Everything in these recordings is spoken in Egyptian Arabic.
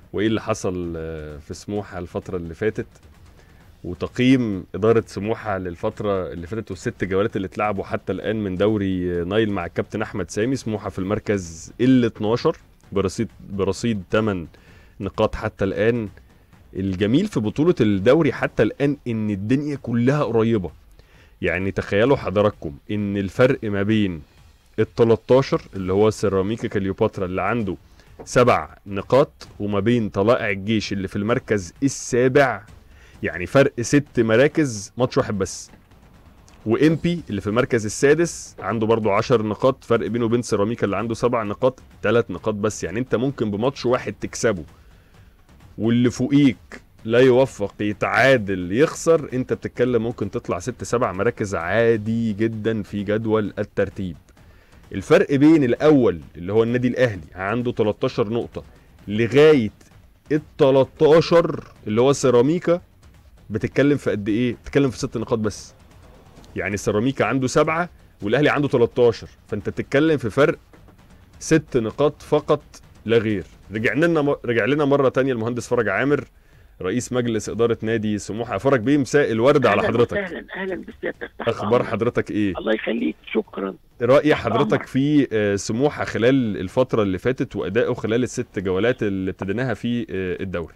وايه اللي حصل آه، في سموحه الفتره اللي فاتت وتقييم اداره سموحه للفتره اللي فاتت والست جولات اللي اتلعبوا حتى الان من دوري نايل مع الكابتن احمد سامي سموحه في المركز ال 12 برصيد برصيد 8 نقاط حتى الان الجميل في بطوله الدوري حتى الان ان الدنيا كلها قريبه يعني تخيلوا حضراتكم ان الفرق ما بين ال 13 اللي هو سيراميكا كليوباترا اللي عنده سبع نقاط وما بين طلائع الجيش اللي في المركز السابع يعني فرق ست مراكز ماتش واحد بس وام بي اللي في المركز السادس عنده برضو 10 نقاط فرق بينه وبين سيراميكا اللي عنده سبع نقاط ثلاث نقاط بس يعني انت ممكن بماتش واحد تكسبه واللي فوقيك لا يوفق يتعادل يخسر انت بتتكلم ممكن تطلع ست سبع مراكز عادي جدا في جدول الترتيب الفرق بين الاول اللي هو النادي الاهلي عنده 13 نقطه لغايه ال 13 اللي هو سيراميكا بتتكلم في قد ايه بتتكلم في ست نقاط بس يعني سيراميكا عنده سبعة والاهلي عنده 13 فانت بتتكلم في فرق ست نقاط فقط لا غير رجعنا لنا رجع لنا مره تانية المهندس فرج عامر رئيس مجلس اداره نادي سموحه فرج بيه مساء الورد على أهلاً حضرتك اهلا اهلا بسيادتك تحت اخبار أمرك. حضرتك ايه الله يخليك شكرا راي حضرتك أمرك. في آه، سموحه خلال الفتره اللي فاتت وادائه خلال الست جولات اللي ابتديناها في آه، الدوري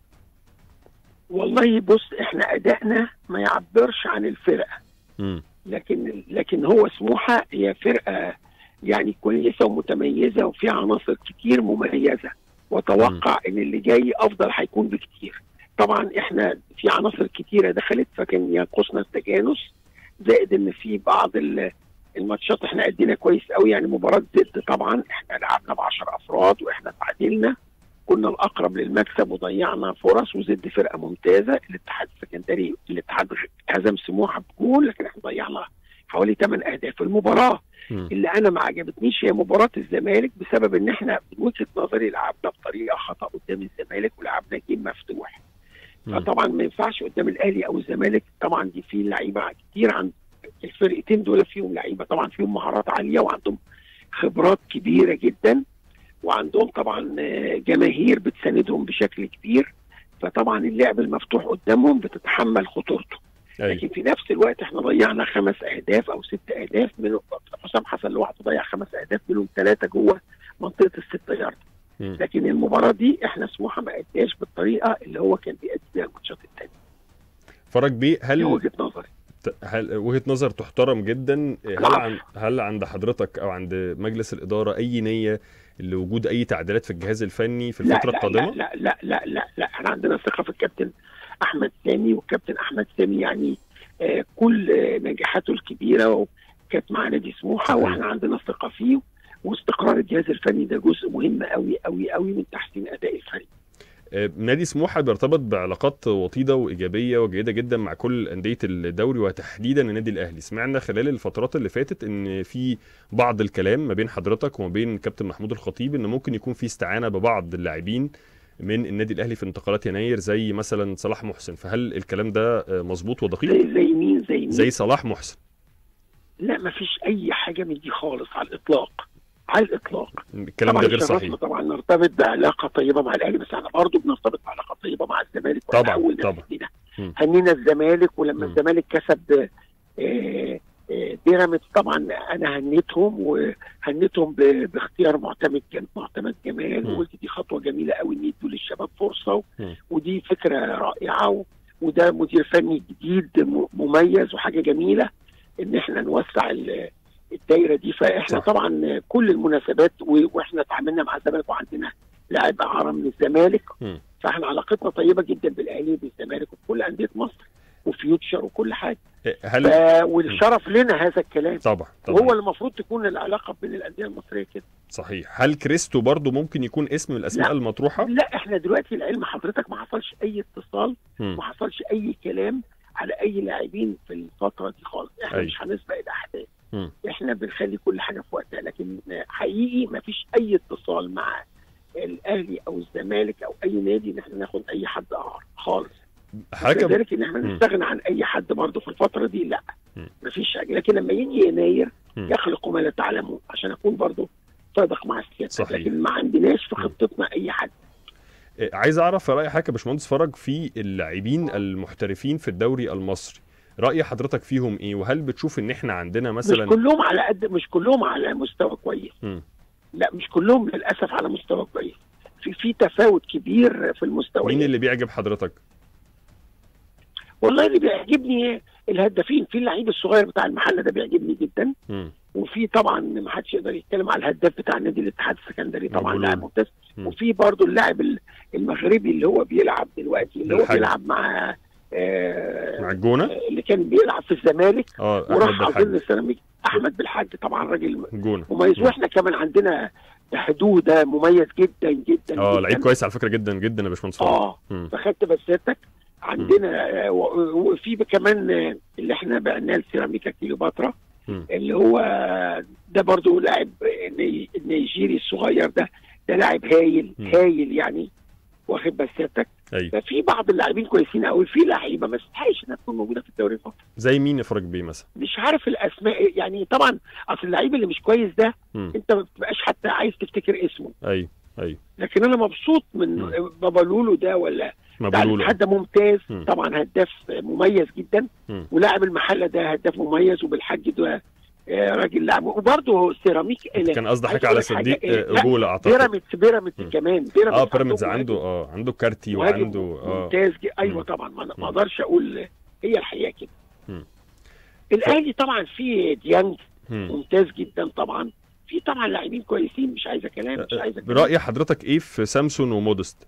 والله بص احنا ادائنا ما يعبرش عن الفرقه امم لكن لكن هو سموحه هي فرقه يعني كويسه ومتميزه وفيها عناصر كتير مميزه واتوقع ان اللي جاي افضل هيكون بكتير طبعا احنا في عناصر كتيره دخلت فكان ينقصنا التجانس زائد ان في بعض ال- الماتشات احنا ادينا كويس قوي يعني مباراه زد طبعا احنا لعبنا ب 10 افراد واحنا تعادلنا كنا الاقرب للمكسب وضيعنا فرص وزد فرقه ممتازه الاتحاد السكندري الاتحاد هزم سموحه بجول لكن احنا ضيعنا حوالي 8 اهداف المباراه مم. اللي انا ما عجبتنيش هي مباراه الزمالك بسبب ان احنا من وجهه نظري لعبنا بطريقه خطا قدام الزمالك ولعبنا جيم مفتوح مم. فطبعا ما ينفعش قدام الاهلي او الزمالك طبعا دي في لعيبه كتير عن الفرقتين دول فيهم لعيبه طبعا فيهم مهارات عاليه وعندهم خبرات كبيره جدا وعندهم طبعا آه، جماهير بتساندهم بشكل كبير فطبعا اللعب المفتوح قدامهم بتتحمل خطورته أيوة. لكن في نفس الوقت احنا ضيعنا خمس اهداف او ست اهداف من حسام حسن لوحده ضيع خمس اهداف منهم ثلاثه جوه منطقه الست يارد مم. لكن المباراه دي احنا سموحه ما اداش بالطريقه اللي هو كان بيأدي بيها الماتشات الثانيه فرج بيه دي هل وجهه نظري هل وجهه نظر تحترم جدا هل العفو. عن هل عند حضرتك او عند مجلس الاداره اي نيه لوجود اي تعديلات في الجهاز الفني في لا الفتره لا, القادمه لا لا لا لا لا لا احنا عندنا ثقه في الكابتن احمد سامي والكابتن احمد سامي يعني آه كل آه نجاحاته الكبيره وكانت مع نادي سموحه صحيح. واحنا عندنا ثقه فيه واستقرار الجهاز الفني ده جزء مهم قوي قوي قوي من تحسين اداء الفريق آه، نادي سموحه بيرتبط بعلاقات وطيده وايجابيه وجيده جدا مع كل انديه الدوري وتحديدا النادي الاهلي سمعنا خلال الفترات اللي فاتت ان في بعض الكلام ما بين حضرتك وما بين كابتن محمود الخطيب ان ممكن يكون في استعانه ببعض اللاعبين من النادي الاهلي في انتقالات يناير زي مثلا صلاح محسن فهل الكلام ده آه، مظبوط ودقيق زي زي مين زي مين زي صلاح محسن لا ما فيش اي حاجه من دي خالص على الاطلاق على الاطلاق الكلام طبعا ده غير شرفنا صحيح طبعا نرتبط بعلاقه طيبه مع الاهلي بس احنا برضه بنرتبط بعلاقه طيبه مع الزمالك وإحنا طبعاً، أول ناس طبعاً. فينا. مم. هنينا الزمالك ولما مم. الزمالك كسب آه، آه، بيراميدز طبعا انا هنيتهم وهنيتهم ب- باختيار معتمد جم- معتمد جمال مم. وقلت دي خطوه جميله قوي ان يدوا للشباب فرصه و- مم. ودي فكره رائعه و- وده مدير فني جديد م- مميز وحاجه جميله ان احنا نوسع ال- الدايره دي فاحنا صح. طبعا كل المناسبات و- واحنا اتعاملنا مع الزمالك وعندنا لاعب اعاره من الزمالك مم. فاحنا علاقتنا طيبه جدا بالاهلي وبالزمالك وبكل انديه مصر وفيوتشر وكل حاجه آه، هل ف... والشرف لنا هذا الكلام طبعا طبعا وهو المفروض تكون العلاقه بين الانديه المصريه كده صحيح هل كريستو برضو ممكن يكون اسم من الاسماء لا. المطروحه لا احنا دلوقتي العلم حضرتك ما حصلش اي اتصال مم. ما حصلش اي كلام على اي لاعبين في الفتره دي خالص احنا أيوة. مش هنسبق الاحداث مم. احنا بنخلي كل حاجه في وقتها لكن حقيقي ما فيش اي اتصال مع الاهلي او الزمالك او اي نادي ان احنا ناخد اي حد اعار خالص حضرتك لذلك ان احنا مم. نستغنى عن اي حد برضه في الفتره دي لا مم. مفيش حاجه لكن لما يجي يناير مم. يخلق ما لا تعلمون عشان اكون برضه صادق مع السياسه صحيح. لكن ما عندناش في مم. خطتنا اي حد آه، عايز اعرف راي حضرتك يا باشمهندس فرج في اللاعبين المحترفين في الدوري المصري راي حضرتك فيهم ايه وهل بتشوف ان احنا عندنا مثلا مش كلهم على قد مش كلهم على مستوى كويس مم. لا مش كلهم للاسف على مستوى كويس في في تفاوت كبير في المستوى مين اللي بيعجب حضرتك والله اللي بيعجبني الهدافين في اللعيب الصغير بتاع المحله ده بيعجبني جدا مم. وفي طبعا ما حدش يقدر يتكلم على الهداف بتاع نادي الاتحاد السكندري طبعا مبولول. لاعب ممتاز مم. وفي برضه اللاعب ال- المغربي اللي هو بيلعب دلوقتي اللي هو بالحاج. بيلعب مع آه مع الجونه اللي كان بيلعب في الزمالك اه وراح احمد اظن بالحاج السيراميك احمد بالحاج طبعا راجل الجونه مميز مم. واحنا كمان عندنا حدوده مميز جدا جدا اه جداً. لعيب كويس على فكره جدا جدا يا باشمهندس فرج اه مم. فخدت بساتك عندنا آه، و- وفي كمان آه، اللي احنا بعناه السيراميكا كليوباترا مم. اللي هو ده برضو لاعب الني- النيجيري الصغير ده ده لاعب هايل مم. هايل يعني واخد بساتك ايوه ففي بعض اللاعبين كويسين قوي في لعيبه ما تستحقش انها تكون موجوده في الدوري المصري زي مين يا فرج بيه مثلا مش عارف الاسماء يعني طبعا اصل اللعيب اللي مش كويس ده مم. انت ما بتبقاش حتى عايز تفتكر اسمه ايوه ايوه لكن انا مبسوط من مم. بابا لولو ده ولا بتاع مبولول الاتحاد ده ممتاز مم. طبعا هداف مميز جدا مم. ولاعب المحله ده هداف مميز وبالحاج ده آه، راجل لاعب وبرضه سيراميك كان قصدي حضرتك عايز على أقول لك صديق حاجة، آه، لا، اجولا اعتقد بيراميدز بيراميدز مم. كمان بيراميدز اه بيراميدز عندهم عنده مهاجم- اه عنده كارتي مهاجم وعنده اه ممتاز جي- مم. ايوه طبعا ما أنا مم. ما اقدرش اقول هي الحقيقه كده مم. الاهلي طبعا في ديانج مم. ممتاز جدا طبعا في طبعا لاعبين كويسين مش عايزه كلام مش عايزه كلام برأي حضرتك ايه في سامسون ومودست؟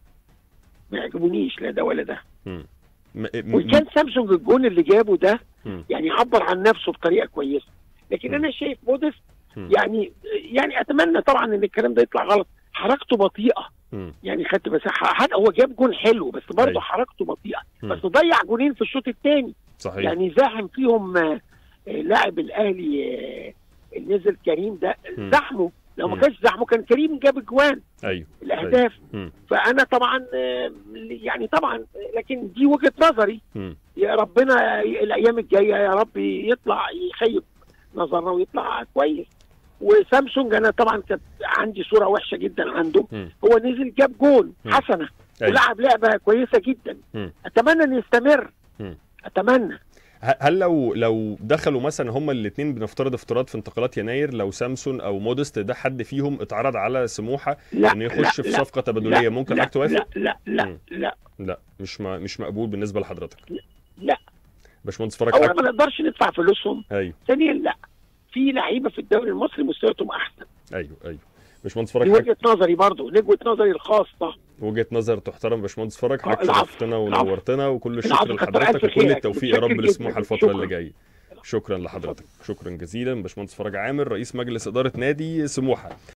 ما يعجبونيش لا ده ولا ده مم. م- م- وان كان سامسونج الجون اللي جابه ده مم. يعني عبر عن نفسه بطريقه كويسه لكن مم. انا شايف مودست مم. يعني يعني اتمنى طبعا ان الكلام ده يطلع غلط حركته بطيئه مم. يعني خدت مساحه حد هو جاب جون حلو بس برضه أيوة. حركته بطيئه مم. بس ضيع جونين في الشوط الثاني صحيح يعني زاحم فيهم آه، آه، لاعب الاهلي آه، اللي نزل كريم ده مم. زحمه لو ما مم. كانش زحمه كان كريم جاب اجوان ايوه الاهداف مم. فانا طبعا آه، يعني طبعا لكن دي وجهه نظري مم. يا ربنا الايام الجايه يا رب يطلع يخيب نظرنا ويطلع كويس وسامسونج انا طبعا كانت عندي صوره وحشه جدا عنده مم. هو نزل جاب جون مم. حسنه أيوة. ولعب لعبه كويسه جدا مم. اتمنى ان يستمر مم. اتمنى ه- هل لو لو دخلوا مثلا هما الاثنين بنفترض افتراض في انتقالات يناير لو سامسون او مودست ده حد فيهم اتعرض على سموحه لا انه يخش لا في لا صفقه تبادليه لا ممكن لا حضرتك توافق؟ لا لا مم. لا لا لا مش ما مش مقبول بالنسبه لحضرتك لا باشمهندس فرج اولا حضرتك ما نقدرش ندفع فلوسهم ايوه ثانيا لا في لعيبه في الدوري المصري مستوياتهم احسن ايوه ايوه باشمهندس دي فرج حضرتك وجهه نظري برضه دي وجهه نظري الخاصه وجهه نظر تحترم باشمهندس فرج حضرتك العفو. شرفتنا العفو. ونورتنا وكل الشكر العفو. كتر لحضرتك ألف وكل خيرك. التوفيق يا رب متشكر لسموحه جداً. الفتره شكراً. اللي جايه شكرا لحضرتك شكرا جزيلا باشمهندس فرج عامر رئيس مجلس اداره نادي سموحه